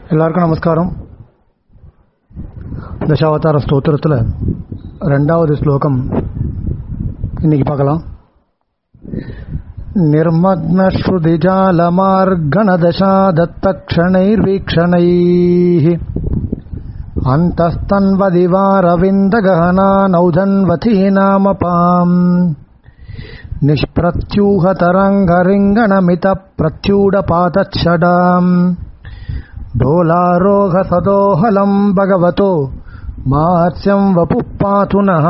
எல்லாருக்கும் நமஸ்காரம் தசாவதார ஸ்தோத்திரத்தில் ரெண்டாவது ஸ்லோகம் இன்னைக்கு பார்க்கலாம் निर्मग्नश्रुतिजालमार्गणदशादत्तक्षणैर्वीक्षणैः अन्तस्तन्वदिवारविन्दगहनानौधन्वथीनामपाम् निष्प्रत्यूहतरङ्गरिङ्गणमितप्रत्यूडपातच्छडाम् ढोलारोहसदोहलम् भगवतो मात्स्यम् वपुः पातु नः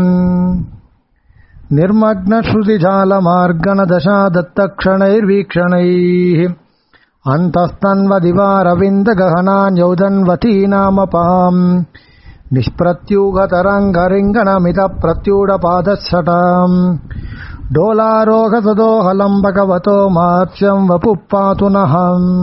निर्मग्नश्रुतिजालमार्गणदशादत्तक्षणैर्वीक्षणैः अन्तस्तन्वदिवारविन्दगहनान्यौदन्वतीनामपाम् निष्प्रत्यूगतरङ्गरिङ्गणमितप्रत्यूडपादशटाम् डोलारोहसदोहलम् भगवतो मात्स्यम् वपुः पातु नः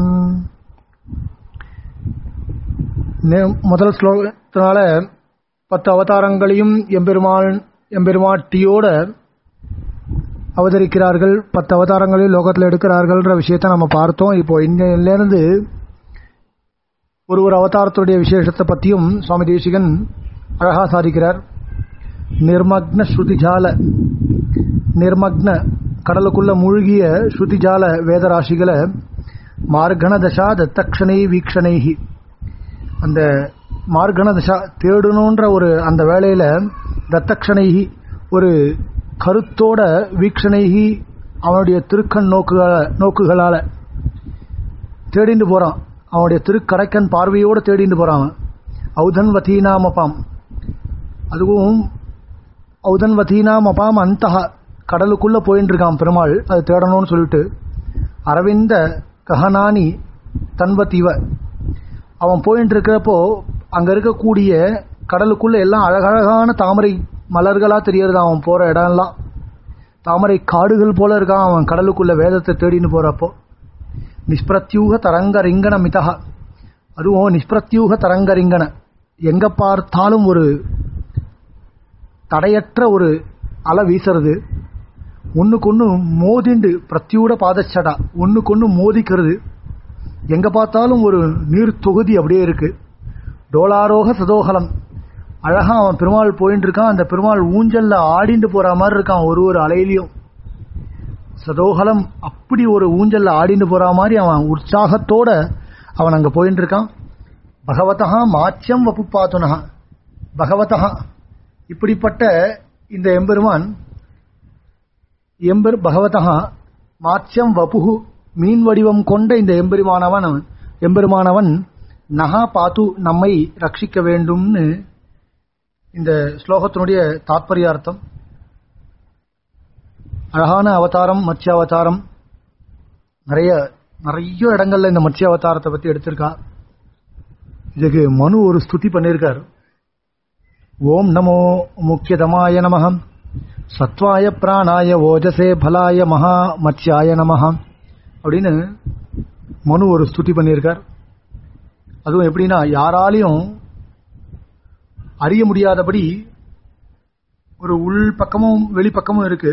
முதல் ஸ்லோகத்தினால பத்து அவதாரங்களையும் எம்பெருமான் எம்பெருமாட்டியோட அவதரிக்கிறார்கள் பத்து அவதாரங்களையும் லோகத்தில் எடுக்கிறார்கள்ன்ற விஷயத்தை நம்ம பார்த்தோம் இப்போ இன்னிலிருந்து ஒரு ஒரு அவதாரத்துடைய விசேஷத்தை பற்றியும் சுவாமி தேசிகன் அழகா சாதிக்கிறார் நிர்மக்ன ஸ்ருதிஜால நிர்மக்ன கடலுக்குள்ள மூழ்கிய ஸ்ருதிஜால வேதராசிகளை மார்கண தசா தத்தக்ஷணை வீக்ஷணைகி அந்த மார்கண தசா தேடணுன்ற ஒரு அந்த வேலையில தத்தக்ஷணைகி ஒரு கருத்தோட வீக்ஷணைகி அவனுடைய திருக்கண் நோக்குகள நோக்குகளால தேடிண்டு போறான் அவனுடைய திருக்கடைக்கன் பார்வையோடு தேடிண்டு போறான் ஔதன் வதீனாமபாம் அதுவும் ஔதன் வதீனாமபாம் அந்த கடலுக்குள்ள போயின்னு இருக்கான் பெருமாள் அது தேடணும்னு சொல்லிட்டு அரவிந்த கஹனானி தன்வத்தீவ அவன் போயிட்டு இருக்கிறப்போ அங்க இருக்கக்கூடிய கடலுக்குள்ள எல்லாம் அழகழகான தாமரை மலர்களா தெரியறது அவன் போற இடம்லாம் தாமரை காடுகள் போல இருக்கான் அவன் கடலுக்குள்ள வேதத்தை தேடின்னு போறப்போ நிஷ்பிரத்யூக தரங்க ரிங்கன மிதா அதுவும் நிஷ்பிரத்யூக தரங்க ரிங்கன எங்க பார்த்தாலும் ஒரு தடையற்ற ஒரு அலை வீசுறது ஒண்ணுக்கு ஒண்ணு மோதிண்டு பிரத்தியூட பாதச்சடா ஒண்ணுக்கு ஒண்ணு மோதிக்கிறது எங்க பார்த்தாலும் ஒரு நீர் தொகுதி அப்படியே இருக்கு டோலாரோக சதோகலம் அழகா அவன் பெருமாள் போயிட்டு இருக்கான் அந்த பெருமாள் ஊஞ்சல்ல ஆடிண்டு போற மாதிரி இருக்கான் ஒரு ஒரு அலையிலையும் சதோகலம் அப்படி ஒரு ஊஞ்சல்ல ஆடிண்டு போற மாதிரி அவன் உற்சாகத்தோட அவன் அங்க போயிட்டு இருக்கான் பகவதா மாச்சியம் வப்பு பாத்துனகா பகவதா இப்படிப்பட்ட இந்த எம்பெருமான் எம்பெரு பகவதா மாச்சியம் வபுகு மீன் வடிவம் கொண்ட இந்த எம்பெருமானவன் அவன் எம்பெருமானவன் நகா பாத்து நம்மை ரட்சிக்க வேண்டும்னு இந்த ஸ்லோகத்தினுடைய தாத்பரியார்த்தம் அழகான அவதாரம் மத்ய அவதாரம் நிறைய நிறைய இடங்கள்ல இந்த மத்ய அவதாரத்தை பத்தி எடுத்திருக்கா இதுக்கு மனு ஒரு ஸ்துதி பண்ணியிருக்கார் ஓம் நமோ முக்கியதமாய நமகம் சத்வாய பிராணாய ஓஜசே பலாய மகா மத்யாய நமகம் அப்படின்னு மனு ஒரு ஸ்துதி பண்ணியிருக்கார் அதுவும் எப்படின்னா யாராலையும் அறிய முடியாதபடி ஒரு உள் பக்கமும் வெளிப்பக்கமும் இருக்கு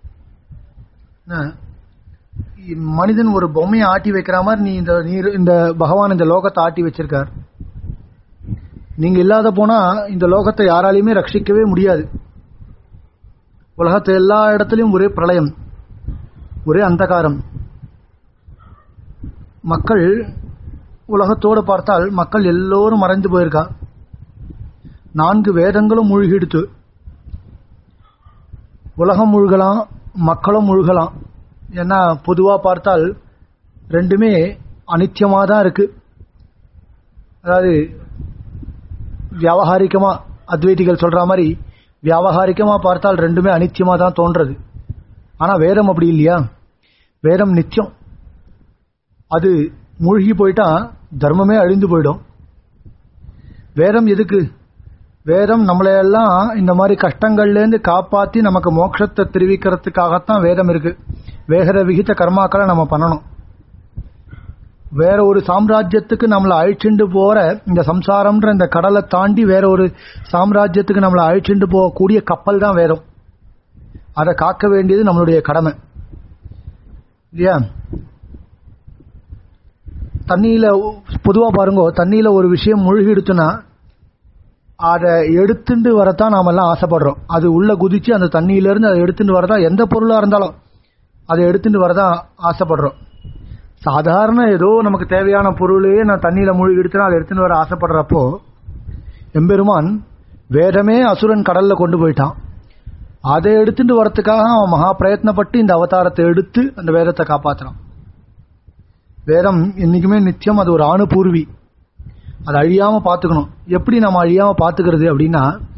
மனிதன் ஒரு பொம்மையை ஆட்டி வைக்கிற மாதிரி நீ இந்த நீர் இந்த பகவான் இந்த லோகத்தை ஆட்டி வச்சிருக்கார் நீங்க இல்லாத போனா இந்த லோகத்தை யாராலையுமே ரட்சிக்கவே முடியாது உலகத்தை எல்லா இடத்துலயும் ஒரே பிரளயம் ஒரே அந்தகாரம் மக்கள் உலகத்தோடு பார்த்தால் மக்கள் எல்லோரும் மறைந்து போயிருக்கா நான்கு வேதங்களும் மூழ்கிடுத்து உலகம் முழுகலாம் மக்களும் முழுகலாம் ஏன்னா பொதுவா பார்த்தால் ரெண்டுமே அனித்தியமா தான் இருக்கு அதாவது வியாபகாரிகமா அத்வைதிகள் சொல்ற மாதிரி வியாபகாரிகமா பார்த்தால் ரெண்டுமே அனித்தியமா தான் தோன்றது ஆனா வேதம் அப்படி இல்லையா வேதம் நித்தியம் அது மூழ்கி போயிட்டா தர்மமே அழிந்து போயிடும் வேதம் எதுக்கு வேதம் நம்மளையெல்லாம் இந்த மாதிரி கஷ்டங்கள்லேருந்து காப்பாத்தி நமக்கு மோட்சத்தை தெரிவிக்கிறதுக்காகத்தான் வேதம் இருக்கு வேகர விகித கர்மாக்களை நம்ம பண்ணணும் வேற ஒரு சாம்ராஜ்யத்துக்கு நம்மளை அழிச்சுண்டு போற இந்த சம்சாரம்ன்ற இந்த கடலை தாண்டி வேற ஒரு சாம்ராஜ்யத்துக்கு நம்மளை அழிச்சுண்டு போகக்கூடிய கப்பல் தான் வேதம் அதை காக்க வேண்டியது நம்மளுடைய கடமை இல்லையா தண்ணியில பொதுவா பாருங்க தண்ணியில ஒரு விஷயம் மூழ்கி எடுத்துனா அதை எடுத்துட்டு வரத்தான் நாம எல்லாம் ஆசைப்படுறோம் அது உள்ள குதிச்சு அந்த தண்ணியில இருந்து அதை எடுத்துட்டு வரதா எந்த பொருளா இருந்தாலும் அதை எடுத்துட்டு வரதா ஆசைப்படுறோம் சாதாரண ஏதோ நமக்கு தேவையான பொருளையே நான் தண்ணியில மூழ்கி எடுத்துனா அதை எடுத்துட்டு வர ஆசைப்படுறப்போ எம்பெருமான் வேதமே அசுரன் கடல்ல கொண்டு போயிட்டான் அதை எடுத்துட்டு வரத்துக்காக அவன் மகா பிரயத்னப்பட்டு இந்த அவதாரத்தை எடுத்து அந்த வேதத்தை காப்பாத்துறான் வேதம் என்னைக்குமே நித்தியம் அது ஒரு அணுபூர்வி அதை அழியாம பாத்துக்கணும் எப்படி நம்ம அழியாம பாத்துக்கிறது அப்படின்னா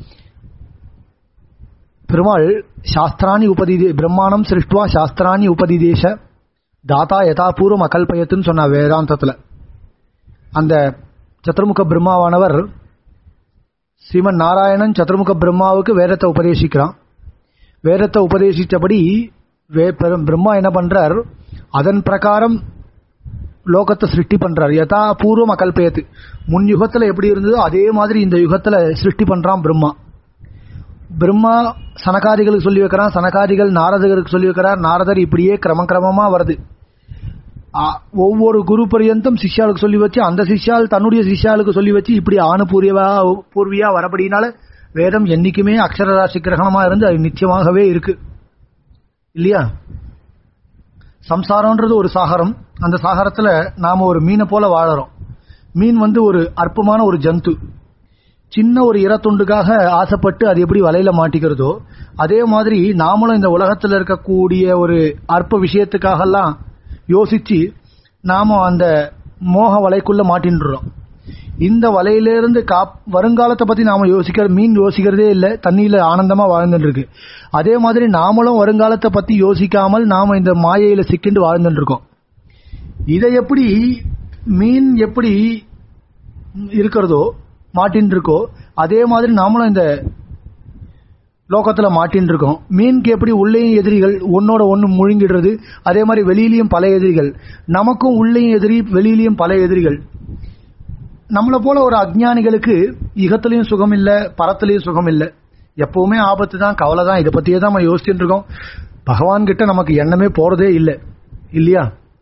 பெருமாள் சாஸ்திராணி உபதிதே பிரம்மாணம் சிருஷ்டுவா சாஸ்திராணி உபதிதேச தாத்தா யதாபூர்வம் அகல்பயத்துன்னு சொன்ன வேதாந்தத்துல அந்த சதுர்முக பிரம்மாவானவர் ஸ்ரீமன் நாராயணன் சதுர்முக பிரம்மாவுக்கு வேதத்தை உபதேசிக்கிறான் வேதத்தை உபதேசித்தபடி வே பெரும் பிரம்மா என்ன பண்றார் அதன் பிரகாரம் லோகத்தை சிருஷ்டி பண்றார் யதா பூர்வம் அகல்பயத்து முன் யுகத்துல எப்படி இருந்ததோ அதே மாதிரி இந்த யுகத்துல சிருஷ்டி பண்றான் பிரம்மா பிரம்மா சனகாதிகளுக்கு சொல்லி வைக்கிறான் சனகாதிகள் நாரதருக்கு சொல்லி வைக்கிறார் நாரதர் இப்படியே கிரம கிரமமா வருது ஆ, ஒவ்வொரு குரு பரியந்தம் சிஷ்யாளுக்கு சொல்லி வச்சு அந்த சிஷ்யால் தன்னுடைய சிஷ்யாளுக்கு சொல்லி வச்சு இப்படி ஆணு பூர்வா பூர்வியா வரபடினால வேதம் என்னைக்குமே அக்ஷரராசி கிரகணமா இருந்து அது நிச்சயமாகவே இருக்கு இல்லையா சம்சாரம்ன்றது ஒரு சாகரம் அந்த சாகரத்துல நாம ஒரு மீனை போல வாழறோம் மீன் வந்து ஒரு அற்பமான ஒரு ஜந்து சின்ன ஒரு இறத்துண்டுக்காக ஆசைப்பட்டு அது எப்படி வலையில மாட்டிக்கிறதோ அதே மாதிரி நாமளும் இந்த உலகத்துல இருக்கக்கூடிய ஒரு அற்ப விஷயத்துக்காகலாம் யோசிச்சு நாம அந்த மோக வலைக்குள்ள மாட்டின்றோம் இந்த வலையிலிருந்து காப் வருங்காலத்தை பத்தி நாம யோசிக்கிற மீன் யோசிக்கிறதே இல்லை தண்ணியில ஆனந்தமா வாழ்ந்துட்டு இருக்கு அதே மாதிரி நாமளும் வருங்காலத்தை பத்தி யோசிக்காமல் நாம இந்த மாயையில சிக்கிண்டு வாழ்ந்துட்டு இருக்கோம் இதை எப்படி மீன் எப்படி இருக்கிறதோ மாட்டின்னு இருக்கோ அதே மாதிரி நாமளும் இந்த லோகத்துல மாட்டின்னு இருக்கோம் மீனுக்கு எப்படி உள்ளேயும் எதிரிகள் ஒன்னோட ஒன்னு முழுங்கிடுறது அதே மாதிரி வெளியிலயும் பல எதிரிகள் நமக்கும் உள்ளேயும் எதிரி வெளியிலயும் பல எதிரிகள் நம்மளை போல ஒரு அஜ்ஞானிகளுக்கு இகத்திலையும் சுகம் இல்ல பரத்திலையும் சுகம் இல்ல எப்பவுமே ஆபத்து தான் கவலை தான் இதை பத்தியே தான் நம்ம யோசிச்சுட்டு இருக்கோம் பகவான் கிட்ட நமக்கு எண்ணமே போறதே இல்லை இல்லையா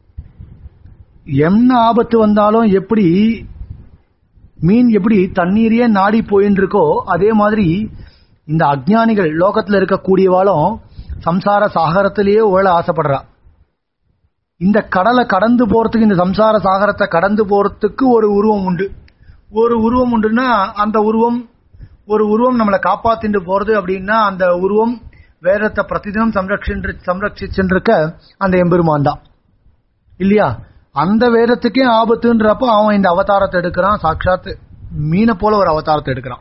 என்ன ஆபத்து வந்தாலும் எப்படி மீன் எப்படி தண்ணீரையே நாடி போயின்னு இருக்கோ அதே மாதிரி இந்த அஜ்ஞானிகள் லோகத்துல இருக்கக்கூடியவாளும் சம்சார சாகரத்திலேயே உழ ஆசைப்படுறா இந்த கடலை கடந்து போறதுக்கு இந்த சம்சார சாகரத்தை கடந்து போறதுக்கு ஒரு உருவம் உண்டு ஒரு உருவம் உண்டுன்னா அந்த உருவம் ஒரு உருவம் நம்மளை காப்பாத்திட்டு போறது அப்படின்னா அந்த உருவம் வேதத்தை பிரதிதினம் சம்ரட்சி சம்ரட்சிச்சுருக்க அந்த எம்பெருமான் தான் இல்லையா அந்த வேதத்துக்கே ஆபத்துன்றப்போ அவன் இந்த அவதாரத்தை எடுக்கிறான் சாட்சாத் மீனை போல ஒரு அவதாரத்தை எடுக்கிறான்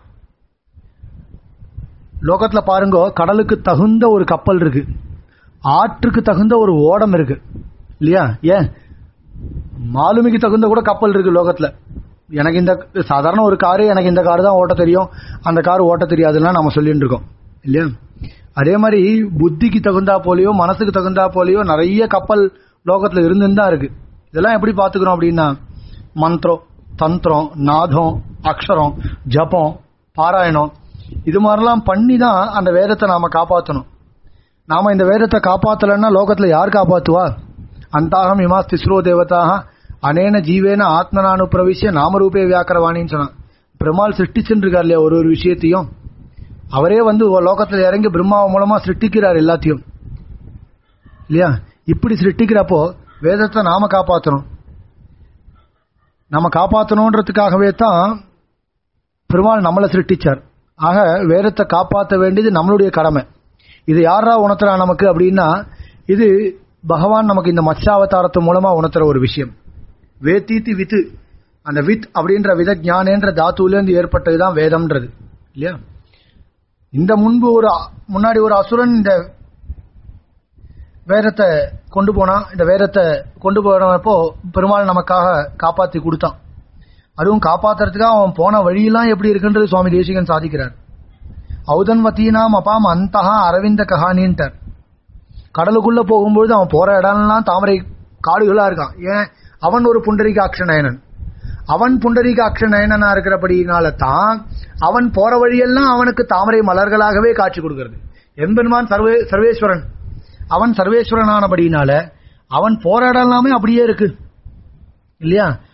லோகத்துல பாருங்க கடலுக்கு தகுந்த ஒரு கப்பல் இருக்கு ஆற்றுக்கு தகுந்த ஒரு ஓடம் இருக்கு இல்லையா ஏன் மாலுமிக்கு தகுந்த கூட கப்பல் இருக்கு லோகத்துல எனக்கு இந்த சாதாரண ஒரு காரு எனக்கு இந்த காரு தான் ஓட்ட தெரியும் அந்த கார் ஓட்ட தெரியாதுன்னா நம்ம சொல்லிட்டு இருக்கோம் இல்லையா அதே மாதிரி புத்திக்கு தகுந்தா போலியோ மனசுக்கு தகுந்தா போலியோ நிறைய கப்பல் லோகத்துல இருந்துன்னு தான் இருக்கு இதெல்லாம் எப்படி பாத்துக்கிறோம் அப்படின்னா மந்திரம் தந்திரம் நாதம் அக்ஷரம் ஜபம் பாராயணம் இது மாதிரிலாம் பண்ணி தான் அந்த வேதத்தை நாம காப்பாற்றணும் நாம இந்த வேதத்தை காப்பாத்தலைன்னா லோகத்துல யார் காப்பாத்துவா அந்தாகம் இமா திஸ்ரோ தேவதாக அனேன ஜீவேன ஆத்மனானு பிரவிசிய நாமரூபே வியாக்கரவாணின்னு சொன்னான் பெருமாள் சிருஷ்டிச்சுட்டு இருக்கார் இல்லையா ஒரு ஒரு விஷயத்தையும் அவரே வந்து லோகத்துல இறங்கி பிரம்மாவை மூலமா சிருஷ்டிக்கிறார் எல்லாத்தையும் இல்லையா இப்படி சிருஷ்டிக்கிறப்போ வேதத்தை நாம காப்பாற்றணும் நம்ம காப்பாற்றணுன்றதுக்காகவே தான் பெருமாள் நம்மளை சிருஷ்டிச்சார் ஆக வேதத்தை காப்பாற்ற வேண்டியது நம்மளுடைய கடமை இது யாரா உணர்த்துறா நமக்கு அப்படின்னா இது பகவான் நமக்கு இந்த மத்ஸ்யாவதாரத்து மூலமா உணர்த்துற ஒரு விஷயம் வேத்தீத்தி வித்து அந்த வித் அப்படின்ற வித ஞானேன்ற தாத்துலேருந்து ஏற்பட்டதுதான் வேதம்ன்றது இல்லையா இந்த முன்பு ஒரு முன்னாடி ஒரு அசுரன் இந்த வேதத்தை கொண்டு போனா இந்த வேதத்தை கொண்டு போனப்போ பெருமாள் நமக்காக காப்பாத்தி கொடுத்தான் அதுவும் காப்பாத்துறதுக்காக அவன் போன வழியெல்லாம் எப்படி இருக்குன்றது சுவாமி தேசிகன் சாதிக்கிறார் ஔதன்வத்தீனாம் அப்பாம் அந்தகா அரவிந்த கஹானின்ட்டார் கடலுக்குள்ள போகும்பொழுது அவன் போற இடம்லாம் தாமரை காடுகளா இருக்கான் ஏன் அவன் ஒரு புண்டரிகாட்ச நயனன் அவன் புண்டரிகாட்ச நயனனா இருக்கிறபடினால தான் அவன் போற வழியெல்லாம் அவனுக்கு தாமரை மலர்களாகவே காட்சி கொடுக்கிறது எம்பெருமான் சர்வே சர்வேஸ்வரன் அவன் சர்வேஸ்வரனானபடினால அவன் போற இடம் எல்லாமே அப்படியே இருக்கு இல்லையா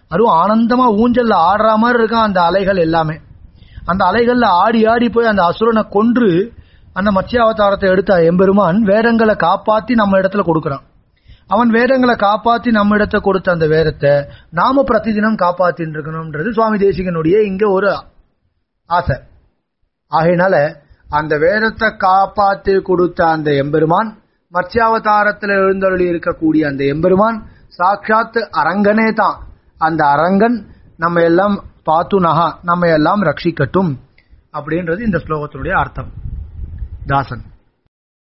அதுவும் ஆனந்தமா ஊஞ்சல்ல ஆடுற மாதிரி இருக்கான் அந்த அலைகள் எல்லாமே அந்த அலைகள்ல ஆடி ஆடி போய் அந்த அசுரனை கொன்று அந்த மத்ஸ்யாவதாரத்தை எடுத்த எம்பெருமான் வேதங்களை காப்பாத்தி நம்ம இடத்துல கொடுக்கறான் அவன் வேதங்களை காப்பாத்தி நம்ம இடத்த கொடுத்த அந்த வேதத்தை நாம பிரதிதினம் காப்பாத்தின்னு இருக்கணும்ன்றது சுவாமி தேசிகனுடைய இங்க ஒரு ஆசை ஆகையினால அந்த வேதத்தை காப்பாத்தி கொடுத்த அந்த எம்பெருமான் மத்ஸ்யாவதாரத்தில் எழுந்தருளி இருக்கக்கூடிய அந்த எம்பெருமான் சாட்சாத் அரங்கனே தான் அந்த அரங்கன் நம்ம எல்லாம் பாத்து நகா நம்ம எல்லாம் ரட்சிக்கட்டும் அப்படின்றது இந்த ஸ்லோகத்தினுடைய அர்த்தம் தாசன்